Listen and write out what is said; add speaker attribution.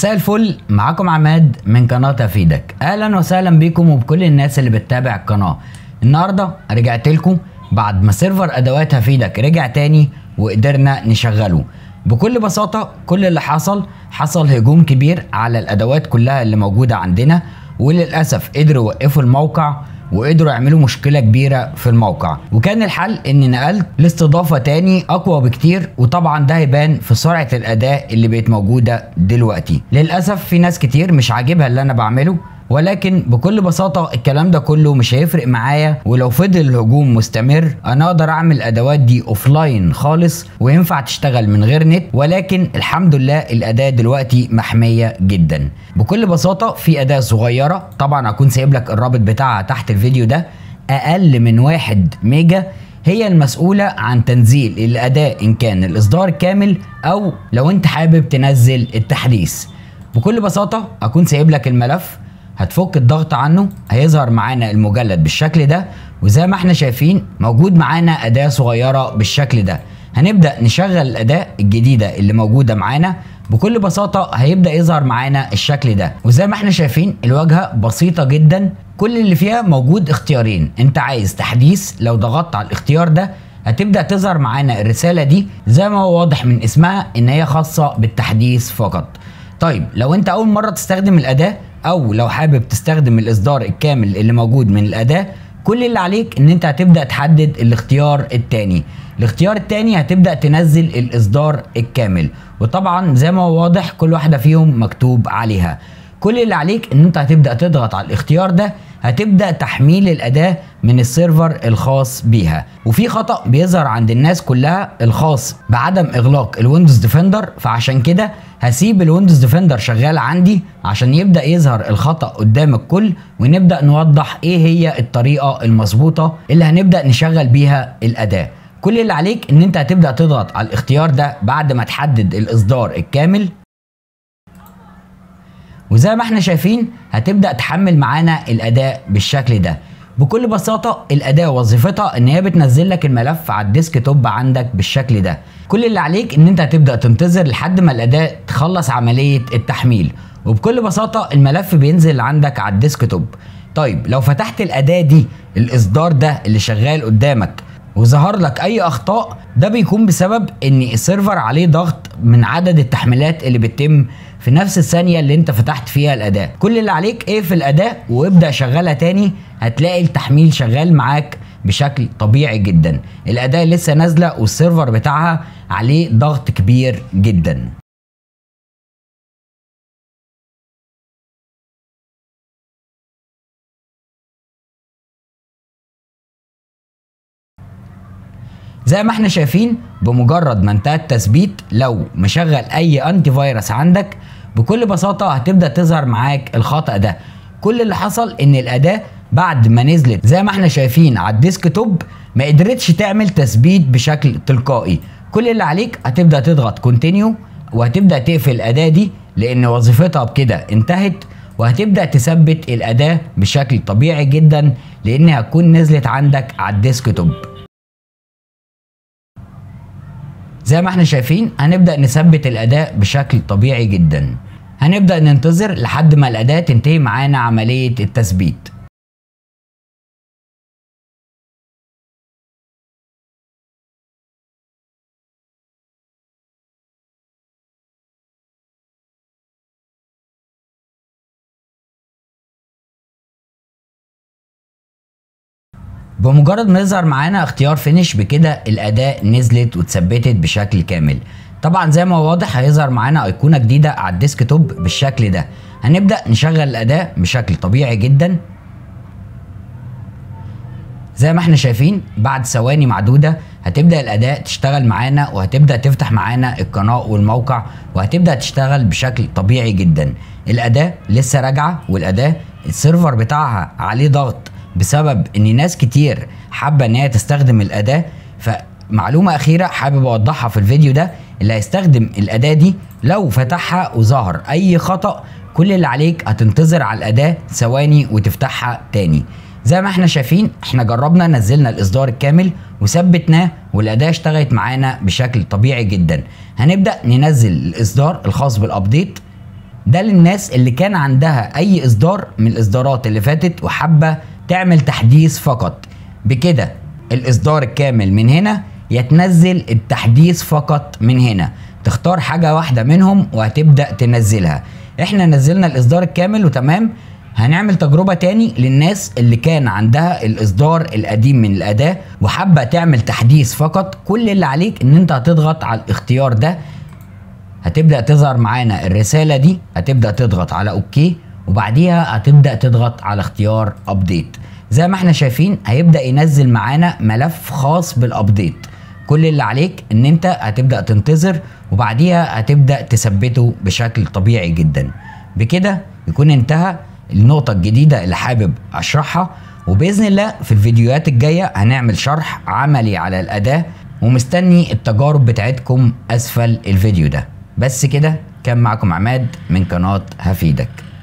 Speaker 1: مساء الفل معاكم عماد من قناة افيدك اهلا وسهلا بيكم وبكل الناس اللي بتتابع القناة النهاردة رجعت لكم بعد ما سيرفر ادوات هفيدك رجع تاني وقدرنا نشغله بكل بساطة كل اللي حصل حصل هجوم كبير على الادوات كلها اللي موجودة عندنا وللاسف قدروا يوقفوا الموقع وقدروا يعملوا مشكله كبيره في الموقع وكان الحل اني نقلت لاستضافه تاني اقوى بكتير وطبعا ده هيبان في سرعه الاداء اللي بقت موجوده دلوقتي للاسف في ناس كتير مش عاجبها اللي انا بعمله ولكن بكل بساطة الكلام ده كله مش هيفرق معايا ولو فضل الهجوم مستمر انا اقدر اعمل الادوات دي اوفلاين خالص وينفع تشتغل من غير نت ولكن الحمد لله الاداة دلوقتي محمية جدا بكل بساطة في اداة صغيرة طبعا هكون سايب لك الرابط بتاعها تحت الفيديو ده اقل من واحد ميجا هي المسؤولة عن تنزيل الأداء إن كان الإصدار الكامل أو لو أنت حابب تنزل التحديث بكل بساطة أكون سايب لك الملف هتفك الضغط عنه هيظهر معانا المجلد بالشكل ده وزي ما احنا شايفين موجود معانا أداة صغيرة بالشكل ده هنبدأ نشغل الأداة الجديدة اللي موجودة معانا بكل بساطة هيبدأ يظهر معانا الشكل ده وزي ما احنا شايفين الواجهة بسيطة جدا كل اللي فيها موجود اختيارين انت عايز تحديث لو ضغطت على الاختيار ده هتبدأ تظهر معانا الرسالة دي زي ما هو واضح من اسمها ان هي خاصة بالتحديث فقط طيب لو انت اول مرة تستخدم الأداة او لو حابب تستخدم الاصدار الكامل اللي موجود من الاداة كل اللي عليك ان انت هتبدأ تحدد الاختيار التاني الاختيار التاني هتبدأ تنزل الاصدار الكامل وطبعا زي ما هو واضح كل واحدة فيهم مكتوب عليها كل اللي عليك ان انت هتبدأ تضغط على الاختيار ده هتبدأ تحميل الأداة من السيرفر الخاص بيها وفي خطأ بيظهر عند الناس كلها الخاص بعدم إغلاق الويندوز ديفندر فعشان كده هسيب الويندوز ديفندر شغال عندي عشان يبدأ يظهر الخطأ قدام الكل ونبدأ نوضح ايه هي الطريقة المظبوطة اللي هنبدأ نشغل بيها الأداة كل اللي عليك ان انت هتبدأ تضغط على الاختيار ده بعد ما تحدد الإصدار الكامل وزي ما احنا شايفين هتبدأ تحمل معانا الأداء بالشكل ده بكل بساطة الأداة وظيفتها إن هي بتنزل لك الملف على الديسك توب عندك بالشكل ده كل اللي عليك إن أنت هتبدأ تنتظر لحد ما الأداة تخلص عملية التحميل وبكل بساطة الملف بينزل عندك على الديسك توب طيب لو فتحت الأداة دي الإصدار ده اللي شغال قدامك وظهر لك اي اخطاء ده بيكون بسبب ان السيرفر عليه ضغط من عدد التحميلات اللي بتتم في نفس الثانيه اللي انت فتحت فيها الاداه كل اللي عليك ايه في الاداه وابدا شغلها تاني هتلاقي التحميل شغال معاك بشكل طبيعي جدا الاداه لسه نازله والسيرفر بتاعها عليه ضغط كبير جدا زي ما احنا شايفين بمجرد ما انتهى التثبيت لو مشغل اي انتي فيروس عندك بكل بساطة هتبدأ تظهر معاك الخطأ ده كل اللي حصل ان الاداة بعد ما نزلت زي ما احنا شايفين على الديسك توب ما قدرتش تعمل تثبيت بشكل تلقائي كل اللي عليك هتبدأ تضغط كونتينيو وهتبدأ تقفل الاداة دي لان وظيفتها بكده انتهت وهتبدأ تثبت الاداة بشكل طبيعي جدا لانها هتكون نزلت عندك على الديسك توب زي ما احنا شايفين هنبدأ نثبت الأداء بشكل طبيعي جدا هنبدأ ننتظر لحد ما الأداة تنتهي معانا عملية التثبيت بمجرد ما يظهر معانا اختيار فينش بكده الاداء نزلت واتثبتت بشكل كامل طبعا زي ما هو واضح هيظهر معانا ايقونه جديده على الديسك توب بالشكل ده هنبدا نشغل الاداء بشكل طبيعي جدا زي ما احنا شايفين بعد ثواني معدوده هتبدا الاداء تشتغل معانا وهتبدا تفتح معانا القناه والموقع وهتبدا تشتغل بشكل طبيعي جدا الاداء لسه راجعه والاداء السيرفر بتاعها عليه ضغط بسبب ان ناس كتير حابه ان هي تستخدم الاداه فمعلومه اخيره حابب اوضحها في الفيديو ده اللي هيستخدم الاداه دي لو فتحها وظهر اي خطا كل اللي عليك هتنتظر على الاداه ثواني وتفتحها تاني زي ما احنا شايفين احنا جربنا نزلنا الاصدار الكامل وثبتناه والاداه اشتغلت معانا بشكل طبيعي جدا هنبدا ننزل الاصدار الخاص بالابديت ده للناس اللي كان عندها اي اصدار من الاصدارات اللي فاتت وحابه تعمل تحديث فقط بكده الاصدار الكامل من هنا يتنزل التحديث فقط من هنا تختار حاجه واحده منهم وهتبدا تنزلها احنا نزلنا الاصدار الكامل وتمام هنعمل تجربة تاني للناس اللي كان عندها الإصدار القديم من الأداة وحابة تعمل تحديث فقط كل اللي عليك إن أنت هتضغط على الاختيار ده هتبدأ تظهر معانا الرسالة دي هتبدأ تضغط على أوكي وبعديها هتبدأ تضغط على اختيار أبديت زي ما احنا شايفين هيبدأ ينزل معانا ملف خاص بالأبديت كل اللي عليك ان انت هتبدأ تنتظر وبعديها هتبدأ تثبته بشكل طبيعي جدا بكده يكون انتهى النقطة الجديدة اللي حابب اشرحها وبإذن الله في الفيديوهات الجاية هنعمل شرح عملي على الأداة ومستني التجارب بتاعتكم أسفل الفيديو ده بس كده كان معكم عماد من قناة هفيدك